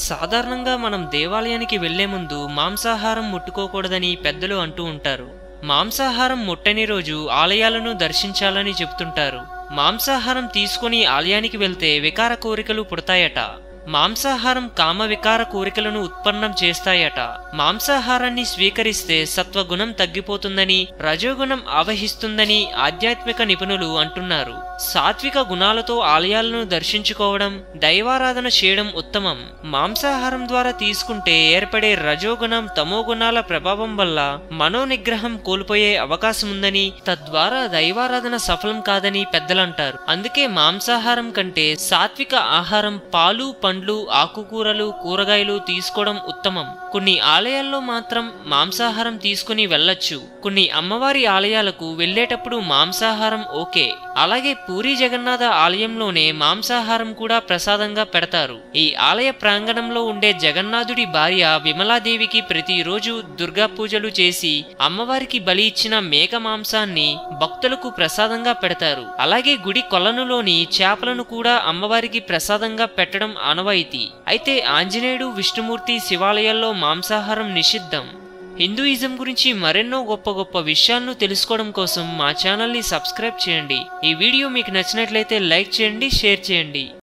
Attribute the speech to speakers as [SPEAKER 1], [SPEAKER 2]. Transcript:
[SPEAKER 1] సాధారణంగా మనం దేవాలయానికి వెళ్లే ముందు మాంసాహారం ముట్టుకోకూడదని పెద్దలు అంటూ ఉంటారు మాంసాహారం ముట్టని రోజు ఆలయాలను దర్శించాలని చెబుతుంటారు మాంసాహారం తీసుకొని ఆలయానికి వెళ్తే వికార కోరికలు పుడతాయట మాంసాహారం కామ వికార కోరికలను ఉత్పన్నం చేస్తాయట మాంసాహారాన్ని స్వీకరిస్తే సత్వగుణం తగ్గిపోతుందని రజోగుణం ఆవహిస్తుందని ఆధ్యాత్మిక నిపుణులు అంటున్నారు సాత్విక గుణాలతో ఆలయాలను దర్శించుకోవడం దైవారాధన చేయడం ఉత్తమం మాంసాహారం ద్వారా తీసుకుంటే ఏర్పడే రజోగుణం తమోగుణాల ప్రభావం వల్ల మనోనిగ్రహం కోల్పోయే అవకాశం ఉందని తద్వారా దైవారాధన సఫలం కాదని పెద్దలంటారు అందుకే మాంసాహారం కంటే సాత్విక ఆహారం పాలు పండ్లు ఆకుకూరలు కూరగాయలు తీసుకోవడం ఉత్తమం కొన్ని ఆలయాల్లో మాత్రం మాంసాహారం తీసుకుని వెళ్ళొచ్చు కొన్ని అమ్మవారి ఆలయాలకు వెళ్ళేటప్పుడు మాంసాహారం ఓకే అలాగే పూరి జగన్నాథ ఆలయంలోనే మాంసాహారం కూడా ప్రసాదంగా పెడతారు ఈ ఆలయ ప్రాంగణంలో ఉండే జగన్నాథుడి భార్య విమలాదేవికి ప్రతిరోజు దుర్గా పూజలు చేసి అమ్మవారికి బలి ఇచ్చిన మేక మాంసాన్ని భక్తులకు ప్రసాదంగా పెడతారు అలాగే గుడి కొలనులోని చేపలను కూడా అమ్మవారికి ప్రసాదంగా పెట్టడం ఆనవాయితీ అయితే ఆంజనేయుడు విష్ణుమూర్తి శివాలయాల్లో మాంసాహారం నిషిద్ధం హిందూయిజం గురించి మరెన్నో గొప్ప గొప్ప విషయాలను తెలుసుకోవడం కోసం మా ఛానల్ని సబ్స్క్రైబ్ చేయండి ఈ వీడియో మీకు నచ్చినట్లయితే లైక్ చేయండి షేర్ చేయండి